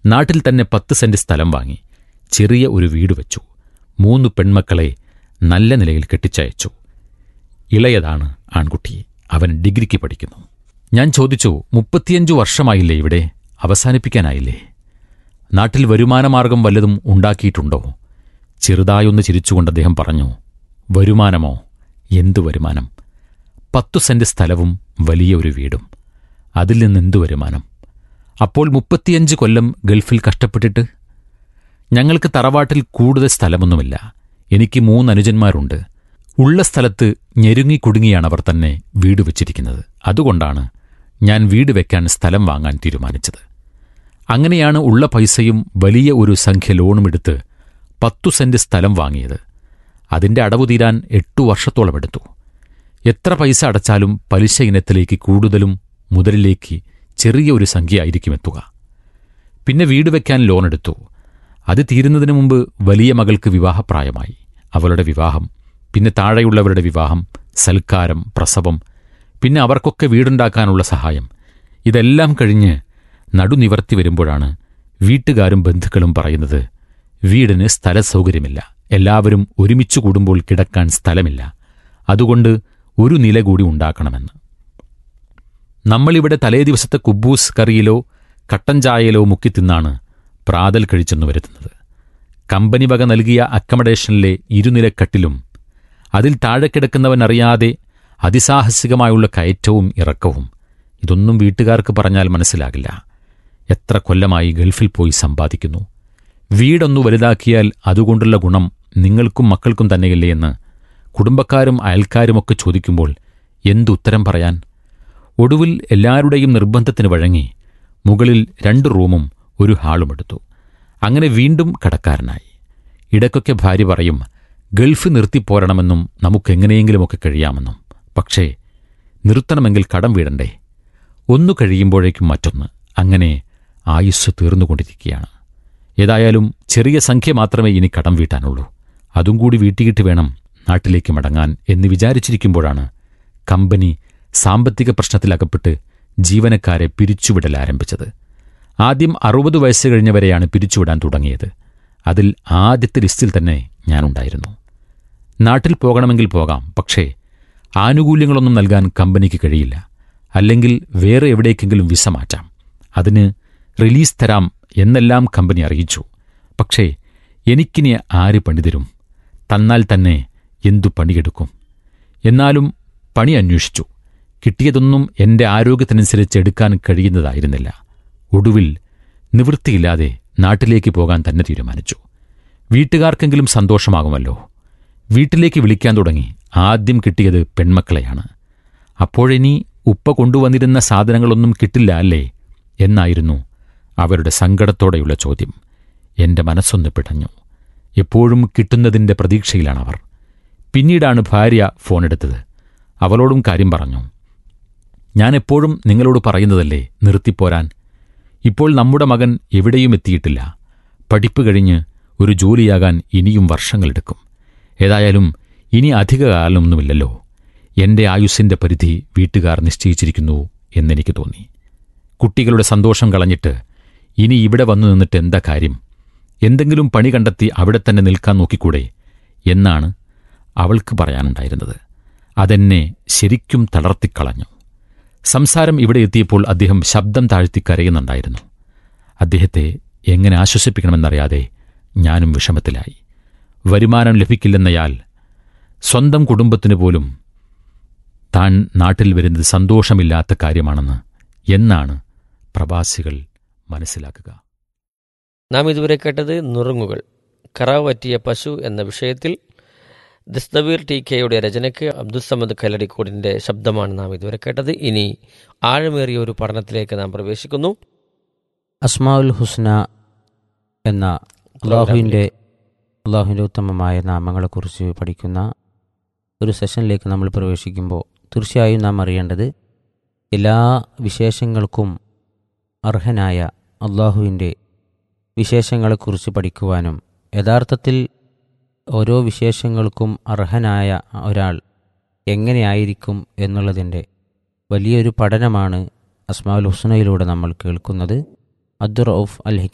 നാട്ടിൽ തന്നെ പത്ത് സെന്റ് സ്ഥലം വാങ്ങി ചെറിയ ഒരു വീട് വെച്ചു മൂന്ന് പെൺമക്കളെ നല്ല നിലയിൽ കെട്ടിച്ചയച്ചു ഇളയതാണ് ആൺകുട്ടി അവൻ ഡിഗ്രിക്ക് പഠിക്കുന്നു ഞാൻ ചോദിച്ചു മുപ്പത്തിയഞ്ചു വർഷമായില്ലേ ഇവിടെ അവസാനിപ്പിക്കാനായില്ലേ നാട്ടിൽ വരുമാനമാർഗം വല്ലതും ഉണ്ടാക്കിയിട്ടുണ്ടോ ചെറുതായൊന്ന് ചിരിച്ചുകൊണ്ട് അദ്ദേഹം പറഞ്ഞു വരുമാനമോ എന്തു വരുമാനം പത്തു സെന്റ് സ്ഥലവും വലിയ ഒരു വീടും അതിൽ നിന്നെന്തു വരുമാനം അപ്പോൾ മുപ്പത്തിയഞ്ച് കൊല്ലം ഗൾഫിൽ കഷ്ടപ്പെട്ടിട്ട് ഞങ്ങൾക്ക് തറവാട്ടിൽ കൂടുതൽ സ്ഥലമൊന്നുമില്ല എനിക്ക് മൂന്ന് അനുജന്മാരുണ്ട് ഉള്ള സ്ഥലത്ത് ഞെരുങ്ങി കുടുങ്ങിയാണ് അവർ തന്നെ വീട് വെച്ചിരിക്കുന്നത് അതുകൊണ്ടാണ് ഞാൻ വീട് വെക്കാൻ സ്ഥലം വാങ്ങാൻ തീരുമാനിച്ചത് അങ്ങനെയാണ് ഉള്ള പൈസയും വലിയ ഒരു സംഖ്യ ലോണും എടുത്ത് പത്തു സെന്റ് സ്ഥലം വാങ്ങിയത് അതിന്റെ അടവു തീരാൻ എട്ടു വർഷത്തോളം എടുത്തു എത്ര പൈസ അടച്ചാലും പലിശ ഇനത്തിലേക്ക് കൂടുതലും മുതലിലേക്ക് ചെറിയ ഒരു സംഖ്യ ആയിരിക്കും എത്തുക പിന്നെ വീട് വെക്കാൻ ലോൺ എടുത്തു അത് തീരുന്നതിന് മുമ്പ് വലിയ മകൾക്ക് വിവാഹപ്രായമായി അവളുടെ വിവാഹം പിന്നെ താഴെയുള്ളവരുടെ വിവാഹം സൽക്കാരം പ്രസവം പിന്നെ അവർക്കൊക്കെ വീടുണ്ടാക്കാനുള്ള സഹായം ഇതെല്ലാം കഴിഞ്ഞ് നടുനിവർത്തി വരുമ്പോഴാണ് വീട്ടുകാരും ബന്ധുക്കളും പറയുന്നത് വീടിന് സ്ഥല സൗകര്യമില്ല എല്ലാവരും ഒരുമിച്ച് കൂടുമ്പോൾ കിടക്കാൻ സ്ഥലമില്ല അതുകൊണ്ട് ഒരു നില കൂടി ഉണ്ടാക്കണമെന്ന് നമ്മളിവിടെ തലേ ദിവസത്തെ കുബൂസ് കറിയിലോ കട്ടൻ ചായയിലോ മുക്കി തിന്നാണ് പ്രാതൽ കഴിച്ചെന്നു വരുത്തുന്നത് കമ്പനി വക നൽകിയ അക്കമഡേഷനിലെ ഇരുനിലക്കട്ടിലും അതിൽ താഴെ കിടക്കുന്നവൻ അറിയാതെ അതിസാഹസികമായുള്ള കയറ്റവും ഇറക്കവും ഇതൊന്നും വീട്ടുകാർക്ക് പറഞ്ഞാൽ മനസ്സിലാകില്ല എത്ര കൊല്ലമായി ഗൾഫിൽ പോയി സമ്പാദിക്കുന്നു വീടൊന്നു വലുതാക്കിയാൽ അതുകൊണ്ടുള്ള ഗുണം നിങ്ങൾക്കും മക്കൾക്കും തന്നെയല്ലേ എന്ന് കുടുംബക്കാരും അയൽക്കാരുമൊക്കെ ചോദിക്കുമ്പോൾ എന്തുത്തരം പറയാൻ ഒടുവിൽ എല്ലാവരുടെയും നിർബന്ധത്തിന് വഴങ്ങി മുകളിൽ രണ്ട് റൂമും ഒരു ഹാളും എടുത്തു അങ്ങനെ വീണ്ടും കടക്കാരനായി ഇടയ്ക്കൊക്കെ ഭാര്യ പറയും ഗൾഫ് നിർത്തിപ്പോരണമെന്നും നമുക്കെങ്ങനെയെങ്കിലുമൊക്കെ കഴിയാമെന്നും പക്ഷേ നിർത്തണമെങ്കിൽ കടം വീടണ്ടേ ഒന്നു കഴിയുമ്പോഴേക്കും മറ്റൊന്ന് അങ്ങനെ ആയുസ് തീർന്നുകൊണ്ടിരിക്കുകയാണ് ഏതായാലും ചെറിയ സംഖ്യ മാത്രമേ ഇനി കടം വീട്ടാനുള്ളൂ അതും കൂടി വീട്ടിയിട്ട് വേണം നാട്ടിലേക്ക് മടങ്ങാൻ എന്ന് വിചാരിച്ചിരിക്കുമ്പോഴാണ് കമ്പനി സാമ്പത്തിക പ്രശ്നത്തിലകപ്പെട്ട് ജീവനക്കാരെ പിരിച്ചുവിടൽ ആരംഭിച്ചത് ആദ്യം അറുപത് വയസ്സ് കഴിഞ്ഞവരെയാണ് പിരിച്ചുവിടാൻ തുടങ്ങിയത് അതിൽ ആദ്യത്തെ ലിസ്റ്റിൽ തന്നെ ഞാനുണ്ടായിരുന്നു നാട്ടിൽ പോകണമെങ്കിൽ പോകാം പക്ഷേ ആനുകൂല്യങ്ങളൊന്നും നൽകാൻ കമ്പനിക്ക് കഴിയില്ല അല്ലെങ്കിൽ വേറെ എവിടേക്കെങ്കിലും വിസ മാറ്റാം അതിന് റിലീസ് തരാം എന്നെല്ലാം കമ്പനി അറിയിച്ചു പക്ഷേ എനിക്കിനി ആര് പണിതരും തന്നാൽ തന്നെ എന്തു പണിയെടുക്കും എന്നാലും പണി അന്വേഷിച്ചു കിട്ടിയതൊന്നും എന്റെ ആരോഗ്യത്തിനനുസരിച്ച് എടുക്കാൻ കഴിയുന്നതായിരുന്നില്ല ഒടുവിൽ നിവൃത്തിയില്ലാതെ നാട്ടിലേക്ക് പോകാൻ തന്നെ തീരുമാനിച്ചു വീട്ടുകാർക്കെങ്കിലും സന്തോഷമാകുമല്ലോ വീട്ടിലേക്ക് വിളിക്കാൻ തുടങ്ങി ആദ്യം കിട്ടിയത് പെൺമക്കളെയാണ് അപ്പോഴിനി ഉപ്പ കൊണ്ടുവന്നിരുന്ന സാധനങ്ങളൊന്നും കിട്ടില്ല അല്ലേ എന്നായിരുന്നു അവരുടെ സങ്കടത്തോടെയുള്ള ചോദ്യം എന്റെ മനസ്സൊന്ന് പിടഞ്ഞു എപ്പോഴും കിട്ടുന്നതിന്റെ പ്രതീക്ഷയിലാണവർ പിന്നീടാണ് ഭാര്യ ഫോണെടുത്തത് അവളോടും കാര്യം പറഞ്ഞു ഞാൻ എപ്പോഴും നിങ്ങളോട് പറയുന്നതല്ലേ നിർത്തിപ്പോരാൻ ഇപ്പോൾ നമ്മുടെ മകൻ എവിടെയും എത്തിയിട്ടില്ല പഠിപ്പ് കഴിഞ്ഞ് ഒരു ജോലിയാകാൻ ഇനിയും വർഷങ്ങളെടുക്കും ഏതായാലും ഇനി അധികകാലമൊന്നുമില്ലല്ലോ എന്റെ ആയുസ്സിന്റെ പരിധി വീട്ടുകാർ നിശ്ചയിച്ചിരിക്കുന്നു എന്നെനിക്ക് തോന്നി കുട്ടികളുടെ സന്തോഷം കളഞ്ഞിട്ട് ഇനി ഇവിടെ വന്നു നിന്നിട്ട് എന്താ കാര്യം എന്തെങ്കിലും പണി കണ്ടെത്തി അവിടെ തന്നെ നിൽക്കാൻ നോക്കിക്കൂടെ എന്നാണ് അവൾക്ക് പറയാനുണ്ടായിരുന്നത് അതെന്നെ ശരിക്കും തളർത്തിക്കളഞ്ഞു സംസാരം ഇവിടെ എത്തിയപ്പോൾ അദ്ദേഹം ശബ്ദം താഴ്ത്തി കരയുന്നുണ്ടായിരുന്നു അദ്ദേഹത്തെ എങ്ങനെ ആശ്വസിപ്പിക്കണമെന്നറിയാതെ ഞാനും വിഷമത്തിലായി വരുമാനം ലഭിക്കില്ലെന്നയാൽ സ്വന്തം കുടുംബത്തിനു പോലും താൻ നാട്ടിൽ വരുന്നത് സന്തോഷമില്ലാത്ത കാര്യമാണെന്ന് എന്നാണ് പ്രവാസികൾ മനസ്സിലാക്കുക നാം ഇതുവരെ കേട്ടത് നുറുങ്ങുകൾ കറാവ് പറ്റിയ പശു എന്ന വിഷയത്തിൽ ദസ്തവീർ ടി കെയുടെ രചനയ്ക്ക് അബ്ദുസമദ് കല്ലടിക്കോടിൻ്റെ ശബ്ദമാണ് നാം ഇതുവരെ കേട്ടത് ഇനി ആഴമേറിയ ഒരു പഠനത്തിലേക്ക് നാം പ്രവേശിക്കുന്നു അസ്മാഉൽ ഹുസ്ന എന്ന അള്ളാഹുവിൻ്റെ അള്ളാഹുവിൻ്റെ ഉത്തമമായ നാമങ്ങളെക്കുറിച്ച് പഠിക്കുന്ന ഒരു സെഷനിലേക്ക് നമ്മൾ പ്രവേശിക്കുമ്പോൾ തീർച്ചയായും നാം അറിയേണ്ടത് എല്ലാ വിശേഷങ്ങൾക്കും അർഹനായ അള്ളാഹുവിൻ്റെ വിശേഷങ്ങളെക്കുറിച്ച് പഠിക്കുവാനും യഥാർത്ഥത്തിൽ ഓരോ വിശേഷങ്ങൾക്കും അർഹനായ ഒരാൾ എങ്ങനെയായിരിക്കും എന്നുള്ളതിൻ്റെ വലിയൊരു പഠനമാണ് അസ്മാഉൽ ഹുസ്നയിലൂടെ നമ്മൾ കേൾക്കുന്നത് അദ്ദുർ ഔഫ് അൽ